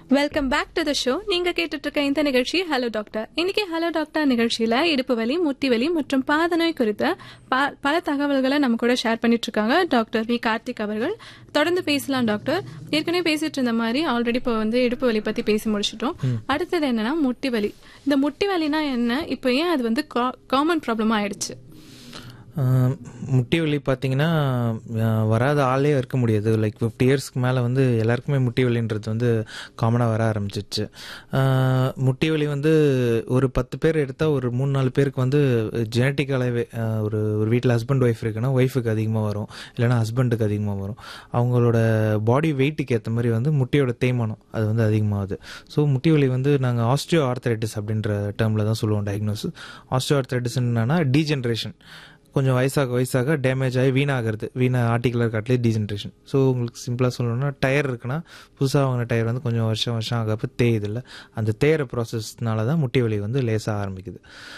welcome back to the show நீங்க கேட்டுட்டு இருக்க இந்த நிகழ்ச்சி ஹலோ டாக்டர் இன்னைக்கு ஹலோ டாக்டர் நிகழ்ச்சியில இடுப்பு வலி முட்டி வலி மற்றும் பாத நோய் குறித்த ப- பல தகவல்களை நம்ம கூட ஷேர் பண்ணிட்டு இருக்காங்க டாக்டர் வி கார்த்திக் அவர்கள் தொடர்ந்து பேசலாம் டாக்டர் ஏற்கனவே பேசிட்டு இருந்த மாதிரி ஆல்ரெடி இப்போ வந்து இடுப்பு வலி பத்தி பேசி முடிச்சிட்டோம் அடுத்தது என்னன்னா முட்டி வலி இந்த முட்டி வலினா என்ன இப்போ ஏன் அது வந்து காமன் ப்ராப்ளமா ஆயிடுச்சு ஆஹ் முட்டி வலி பார்த்தீங்கன்னா ஆஹ் வராத ஆளே இருக்க முடியாது லைக் ஃபிஃப்டி இயர்ஸ்க்கு மேலே வந்து எல்லாருக்குமே முட்டி வலின்றது வந்து காமனாக வர ஆரம்பிச்சிருச்சு ஆஹ் முட்டி வலி வந்து ஒரு பத்து பேர் எடுத்தால் ஒரு மூணு நாலு பேருக்கு வந்து ஜெனட்டிக்கலாகவே ஒரு ஒரு வீட்டில் ஹஸ்பண்ட் ஒய்ஃப் இருக்குன்னா ஒய்ஃபுக்கு அதிகமாக வரும் இல்லைன்னா ஹஸ்பண்டுக்கு அதிகமாக வரும் அவங்களோட பாடி வெயிட்டுக்கு ஏற்ற மாதிரி வந்து முட்டியோட தேய்மானம் அது வந்து அதிகமாகுது ஸோ முட்டி வலி வந்து நாங்கள் ஆஸ்டியோ ஆர்த்தரைட்டிஸ் அப்படின்ற டேர்மில் தான் சொல்லுவோம் டயக்னோஸ் ஆஸ்டியோ ஆர்த்தரைட்டிஸ் என்னன்னா டீஜென்ரேஷன் கொஞ்சம் வயசாக வயசாக டேமேஜ் ஆகி வீணாகிறது வீணா ஆர்டிகுலர் காட்டிலே டீஜென்ரேஷன் ஸோ உங்களுக்கு சிம்பிளாக சொல்லணும்னா டயர் இருக்குன்னா புதுசாக வாங்கின டயர் வந்து கொஞ்சம் வருஷம் வருஷம் ஆகப்போ தேயுது இல்லை அந்த தேயிற ப்ராசஸ்னால தான் முட்டி வலி வந்து லேசாக ஆரம்பிக்குது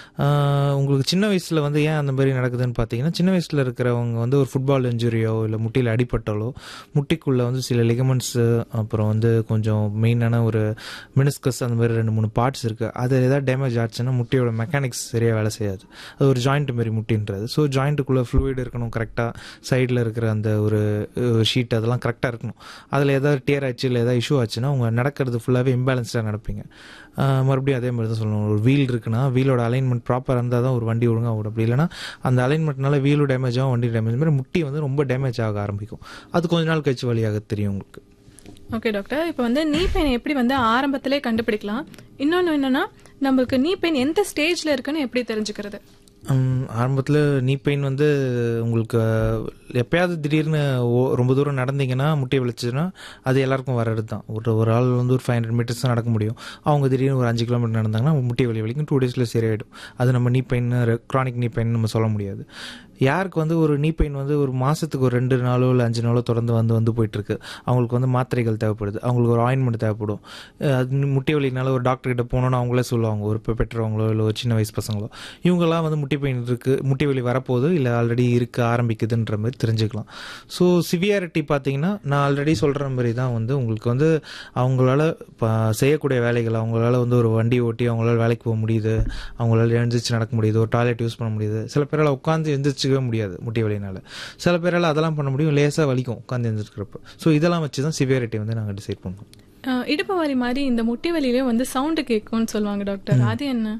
ஆஹ் உங்களுக்கு சின்ன வயசில் வந்து ஏன் அந்த மாதிரி நடக்குதுன்னு பார்த்தீங்கன்னா சின்ன வயசில் இருக்கிறவங்க வந்து ஒரு ஃபுட்பால் இன்ஜுரியோ இல்லை முட்டியில் அடிபட்டாலோ முட்டிக்குள்ளே வந்து சில லிகமெண்ட்ஸு அப்புறம் வந்து கொஞ்சம் மெயினான ஒரு மினிஸ்கஸ் அந்த மாதிரி ரெண்டு மூணு பார்ட்ஸ் இருக்குது அது ஏதாவது டேமேஜ் ஆச்சுன்னா முட்டியோட மெக்கானிக்ஸ் சரியாக வேலை செய்யாது அது ஒரு ஜாயிண்ட் மாரி முட்டின்றது ஸோ ஜாயிண்ட்டுக்குள்ளே ஃப்ளூயிட் இருக்கணும் கரெக்டாக சைடில் இருக்கிற அந்த ஒரு ஷீட் அதெல்லாம் கரெக்டாக இருக்கணும் அதில் ஏதாவது டியர் ஆச்சு இல்லை ஏதாவது இஷ்யூ ஆச்சுன்னா உங்க நடக்கிறது ஃபுல்லாகவே இம்பேலன்ஸ்டாக நடப்பீங்க ஆஹ் மறுபடியும் அதே மாதிரி தான் சொல்லணும் ஒரு வீல் இருக்குன்னா வீலோட அலைன்மெண்ட் ப்ராப்பராக இருந்தால் தான் ஒரு வண்டி ஒழுங்காக ஓடும் அப்படி இல்லைன்னா அந்த அலைன்மெண்ட்னால வீலும் டேமேஜ் ஆகும் வண்டி டேமேஜ் மாதிரி முட்டி வந்து ரொம்ப டேமேஜ் ஆக ஆரம்பிக்கும் அது கொஞ்ச நாள் கழிச்சு வழியாக தெரியும் உங்களுக்கு ஓகே டாக்டர் இப்போ வந்து நீ பெயின் எப்படி வந்து ஆரம்பத்திலே கண்டுபிடிக்கலாம் இன்னொன்று என்னன்னா நம்மளுக்கு நீ பெயின் எந்த ஸ்டேஜ்ல இருக்குன்னு எப்படி தெரிஞ்சுக்கிறது ஆரம்பத்தில் நீ பெயின் வந்து உங்களுக்கு எப்பயாவது திடீர்னு ஓ- ரொம்ப தூரம் நடந்தீங்கன்னா முட்டி வலிச்சுன்னா அது எல்லாருக்கும் வர்றது தான் ஒரு ஒரு ஆள் வந்து ஒரு ஃபைவ் ஹண்ட்ரட் மீட்டர்ஸ் தான் நடக்க முடியும் அவங்க திடீர்னு ஒரு அஞ்சு கிலோமீட்டர் நடந்தாங்கன்னா முட்டி வலி வலிக்கும் டூ டேஸில் சரியாயிடும் அது நம்ம நீ பெயின் க்ரானிக் நீ பெயின் நம்ம சொல்ல முடியாது யாருக்கு வந்து ஒரு நீ பெயின் வந்து ஒரு மாதத்துக்கு ஒரு ரெண்டு நாளோ இல்லை அஞ்சு நாளோ தொடர்ந்து வந்து வந்து போயிட்டு இருக்கு அவங்களுக்கு வந்து மாத்திரைகள் தேவைப்படுது அவங்களுக்கு ஒரு ஆயின்மெண்ட் தேவைப்படும் அஹ் அது முட்டி வலினால ஒரு டாக்டர் கிட்ட போனோம்னு அவங்களே சொல்லுவாங்க ஒரு பெ- பெற்றவங்களோ இல்லை ஒரு சின்ன வயசு பசங்களோ இவங்கெல்லாம் வந்து முட்டி பெயின் இருக்கு முட்டி வலி வரப்போகுது இல்லை ஆல்ரெடி இருக்க ஆரம்பிக்குதுன்ற மாதிரி தெரிஞ்சுக்கலாம் ஸோ சிவியாரிட்டி பார்த்தீங்கன்னா நான் ஆல்ரெடி சொல்கிற மாதிரி தான் வந்து உங்களுக்கு வந்து அவங்களால ப- செய்யக்கூடிய வேலைகள் அவங்களால வந்து ஒரு வண்டி ஓட்டி அவங்களால வேலைக்கு போக முடியுது அவங்களால எழுந்திரிச்சு நடக்க முடியுது ஒரு டாய்லெட் யூஸ் பண்ண முடியுது சில பேரால் உட்காந்து எந்திரிச்சிக்கவே முடியாது முட்டி வலினால சில பேரால் அதெல்லாம் பண்ண முடியும் லேசாக வலிக்கும் உட்காந்து எழுந்திருக்கிறப்ப ஸோ இதெல்லாம் வச்சு தான் சிவியாரிட்டி வந்து நாங்கள் டிசைட் பண்ணுவோம் அஹ் இடுப்பு வலி மாதிரி இந்த முட்டி வலியிலே வந்து சவுண்டு கேட்கும்னு சொல்லுவாங்க டாக்டர் அது என்ன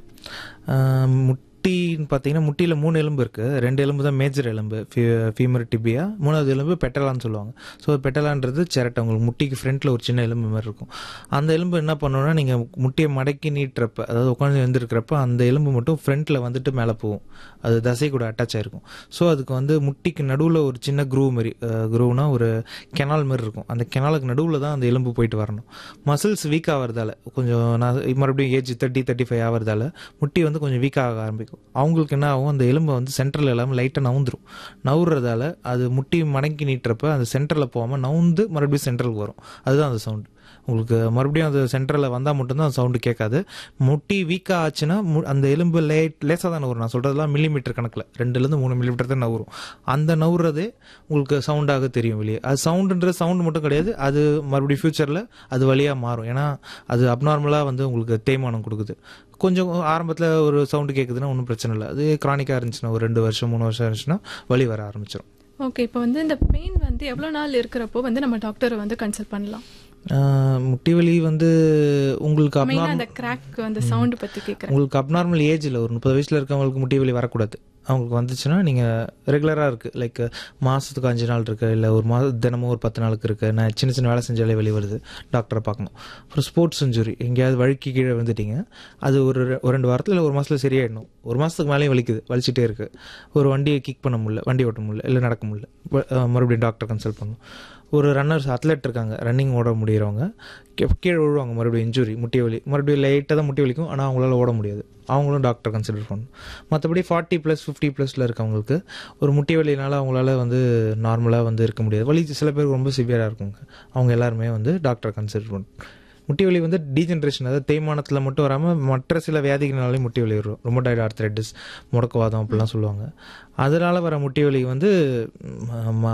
ஆஹ் முட்டின்னு பார்த்தீங்கன்னா முட்டியில் மூணு எலும்பு இருக்குது ரெண்டு எலும்பு தான் மேஜர் எலும்பு ஃபீமர் டிபியா மூணாவது எலும்பு பெட்டலான்னு சொல்லுவாங்க ஸோ பெட்டலான்றது சிரட்டை உங்களுக்கு முட்டிக்கு ஃப்ரண்ட்டில் ஒரு சின்ன எலும்பு மாதிரி இருக்கும் அந்த எலும்பு என்ன பண்ணணும்னா நீங்கள் முட்டியை மடக்கி நீட்டுறப்ப அதாவது உட்காந்து எழுந்திருக்கிறப்ப அந்த எலும்பு மட்டும் ஃப்ரண்ட்டில் வந்துட்டு மேலே போகும் அது தசை கூட அட்டாச் ஆயிருக்கும் ஸோ அதுக்கு வந்து முட்டிக்கு நடுவில் ஒரு சின்ன க்ரூவ் மாதிரி க்ரூவ்னா ஒரு கெனால் மாதிரி இருக்கும் அந்த கெனாலுக்கு நடுவில் தான் அந்த எலும்பு போயிட்டு வரணும் மசில்ஸ் வீக் ஆகிறதால கொஞ்சம் நான் மறுபடியும் ஏஜ் தேர்ட்டி தேர்ட்டி ஃபைவ் ஆகிறதால முட்டி வந்து கொஞ்சம் வீக் ஆக ஆரம்பிக்கும் அவங்களுக்கு என்ன ஆகும் அந்த எலும்பை வந்து சென்டரில் இல்லாமல் லைட்டாக நவுந்துரும் நவுறதால அது முட்டி மடங்கி நீட்டுறப்ப அந்த சென்டரில் போகாமல் நவுந்து மறுபடியும் சென்டருக்கு வரும் அதுதான் அந்த சவுண்டு உங்களுக்கு மறுபடியும் அது சென்டரில் வந்தால் மட்டும்தான் அந்த சவுண்டு கேட்காது முட்டி வீக்காக ஆச்சுன்னா மு- அந்த எலும்பு லேட் லேசாக தானே வரும் நான் சொல்கிறதுலாம் மில்லிமீட்டர் கணக்கில் ரெண்டுலேருந்து மூணு மில்லிமீட்டர் தான் நவரும் அந்த நவுறதே உங்களுக்கு சவுண்டாக தெரியும் வெளியே அது சவுண்டுன்றது சவுண்டு மட்டும் கிடையாது அது மறுபடியும் ஃப்யூச்சரில் அது வழியாக மாறும் ஏன்னா அது அப்நார்மலாக வந்து உங்களுக்கு தேய்மானம் கொடுக்குது கொஞ்சம் ஆரம்பத்தில் ஒரு சவுண்டு கேட்குதுன்னா ஒன்றும் பிரச்சனை இல்லை அது கிரானிக்காக இருந்துச்சுன்னா ஒரு ரெண்டு வருஷம் மூணு வருஷம் இருந்துச்சுன்னா வலி வர ஆரம்பிச்சிடும் ஓகே இப்போ வந்து இந்த பெயின் வந்து எவ்வளோ நாள் இருக்கிறப்போ வந்து நம்ம டாக்டரை வந்து கன்சல்ட் பண்ணலாம் முட்டி வலி வந்து உங்களுக்கு மெயினாக அப்நார்மல் அந்த கிராக் அந்த சவுண்டு பற்றி கேட்குறேன் உங்களுக்கு அப்நார்மல் ஏஜில் ஒரு முப்பது வயசில் இருக்கவங்களுக்கு முட்டி வலி வரக்கூடாது அவங்களுக்கு வந்துச்சுன்னா நீங்கள் ரெகுலராக இருக்குது லைக் மாதத்துக்கு அஞ்சு நாள் இருக்குது இல்லை ஒரு மாதம் தினமும் ஒரு பத்து நாளுக்கு இருக்குது நான் சின்ன சின்ன வேலை செஞ்சாலே வெளியே வருது டாக்டரை பார்க்கணும் அப்புறம் ஸ்போர்ட்ஸ் இன்ஜுரி எங்கேயாவது வழுக்கி கீழே வந்துட்டீங்க அது ஒரு ரெ- ஒரு ரெண்டு வாரத்தில் இல்லை ஒரு மாதத்தில் சரியாயிடணும் ஒரு மாதத்துக்கு மேலேயும் வலிக்குது வலிச்சிட்டே இருக்குது ஒரு வண்டியை கிக் பண்ண முடியல வண்டி ஓட்ட முடியல இல்லை நடக்க முடியல வ- அஹ் மறுபடியும் டாக்டர் கன்சல்ட் பண்ணணும் ஒரு ரன்னர்ஸ் அத்லெட் இருக்காங்க ரன்னிங் ஓட முடியறவங்க கீ- கீழே விழுவாங்க மறுபடியும் இன்ஜுரி முட்டி வலி மறுபடியும் லைட்டாக தான் முட்டி வலிக்கும் ஆனால் அவங்களால ஓட முடியாது அவங்களும் டாக்டர் கன்சிடர் பண்ணணும் மற்றபடி ஃபார்ட்டி ப்ளஸ் ஃபிஃப்டி ப்ளஸில் இருக்கவங்களுக்கு ஒரு முட்டி வலினால அவங்களால வந்து நார்மலாக வந்து இருக்க முடியாது வலி சில பேருக்கு ரொம்ப சிவியராக இருக்குங்க அவங்க எல்லாருமே வந்து டாக்டர் கன்சிடர் பண்ணணும் முட்டி வலி வந்து டீஜென்ரேஷன் அதாவது தேய்மானத்தில் மட்டும் வராமல் மற்ற சில வியாதிகளாலையும் முட்டி வலி வரும் ரொமடாய்டு ஆர்த்ரைட்டிஸ் முடக்குவாதம் அப்படிலாம் சொல்லுவாங்க அதனால வர முட்டி வலி வந்து ம், ம-